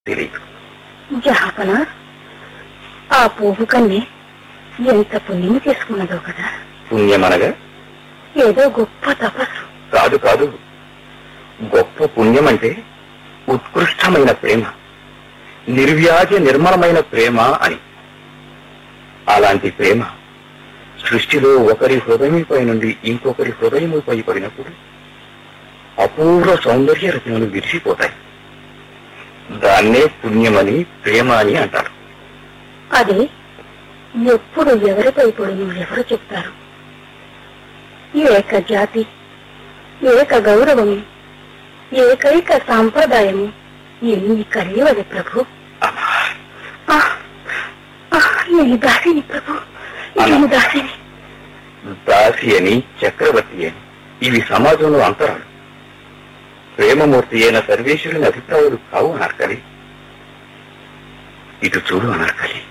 తెలియదు జహాపన ఆ పువ్వు కన్నే ఎంత పుణ్యం చేసుకున్నదో కదా పుణ్యమనగా ఏదో గొప్ప తపస్సు కాదు కాదు గొప్ప పుణ్యం అంటే ఉత్కృష్టమైన ప్రేమ నిర్వ్యాజ నిర్మలమైన ప్రేమ అని అలాంటి ప్రేమ సృష్టిలో ఒకరి హృదయంపై నుండి ఇంకొకరి హృదయముపై పడినప్పుడు అపూర్వ సౌందర్య రచనలు విరిసిపోతాయి దాన్నే పుణ్యమని ప్రేమ అని అంటారు అది ఎప్పుడు ఎవరిపై పడును ఎవరు చెప్తారు ఏక జాతి ఏక గౌరవము ఏకైక సాంప్రదాయము ఎన్ని కలియవది ప్రభు అమ్మా, ఆ, ఆ, నేను దాసిని ప్రభు నేను దాసిని దాసి అని చక్రవర్తి అని ఇవి సమాజంలో అంతరాలు ప్రేమమూర్తి అయిన సర్వేశ్వరుని అభిప్రాయాలు కావు అనర్కలి ఇటు చూడు అనర్కలి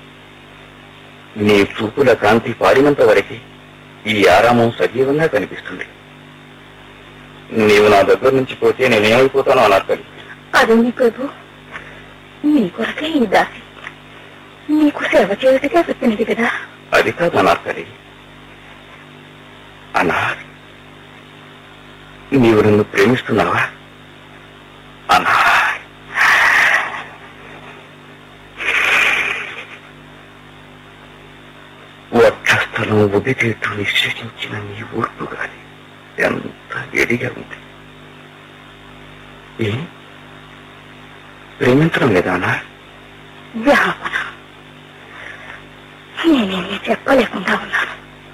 నీ చూపుల కాంతి పారినంత వరకే ఈ ఆరామం సజీవంగా కనిపిస్తుంది నీవు నా దగ్గర నుంచి పోతే నేనేమైపోతానో అనర్కలి అదేమి ప్రభు నీ కొరకే ఈ దాసి నీకు సేవ చేయుటగా వచ్చినది కదా అది కాదు అనార్కలి అనార్ నీవు నన్ను ప్రేమిస్తున్నావా అనార్ వక్షస్థలం ఉదితేట్టు నిశ్చయించిన నీ ఊర్పు గాని ఎంత ఎడిగా ఉంది ఏ ప్రేమించడం లేదా అనార్ వ్యాపన నేనేమీ చెప్పలేకుండా ఉన్నాను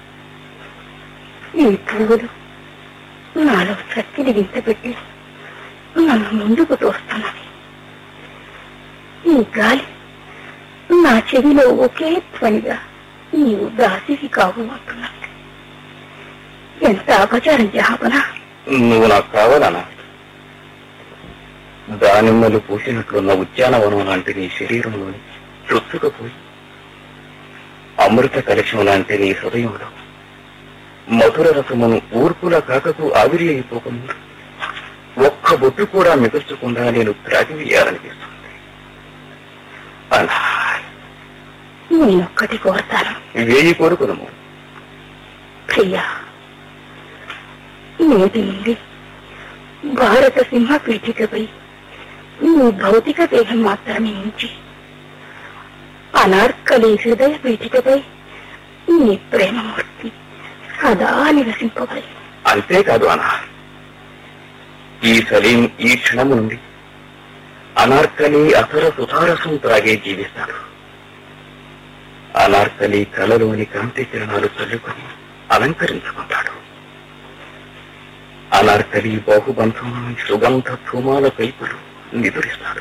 ఈ పువ్వులు నాలో శక్తిని వింతపెట్టి నన్ను ముందుకు తోస్తున్నది ఈ గాలి నా చెవిలో ఒకే ధ్వనిగా నీవు దాసివి కావు అంటున్నది ఎంత అపచారం జాపన నువ్వు నాకు కావాలనా దానిమ్మలు పూసినట్లున్న ఉద్యానవనం లాంటి నీ శరీరంలోని చొచ్చుకపోయి అమృత కలశం లాంటి నీ హృదయంలో మధుర రసమును ఊర్పుల కాకకు ఆవిరి అయిపోకుండా ఒక్క బొట్టు కూడా మిగల్చకుండా నేను త్రాగివేయాలనిపిస్తుంది అలా నేనొక్కటి కోరతాను వేయి కోరుకునము ప్రియా నేటి నుండి భారత సింహ పీఠికపై నీ భౌతిక దేహం మాత్రమే ఉంచి అనార్కలి హృదయ పీఠికపై నీ ప్రేమమూర్తి సదా నివసింపబడి అంతేకాదు అనా ఈ సలీం ఈ క్షణం నుండి అనార్కలి అసర సుధారసం త్రాగే జీవిస్తాడు అనార్కలి కలలోని కాంతి కిరణాలు చల్లుకొని అలంకరించుకుంటాడు అనార్కలి బాహుబంధంలోని సుగంధ ధూమాల పైపులు నిదురిస్తాడు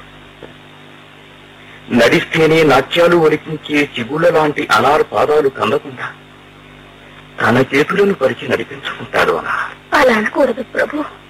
నడిస్తేనే నాట్యాలు ఒలికించే చిగుళ్ళ లాంటి అనార్ పాదాలు కందకుండా తన చేతులను పరిచి నడిపించుకుంటాడు అనా అలా అనకూడదు ప్రభు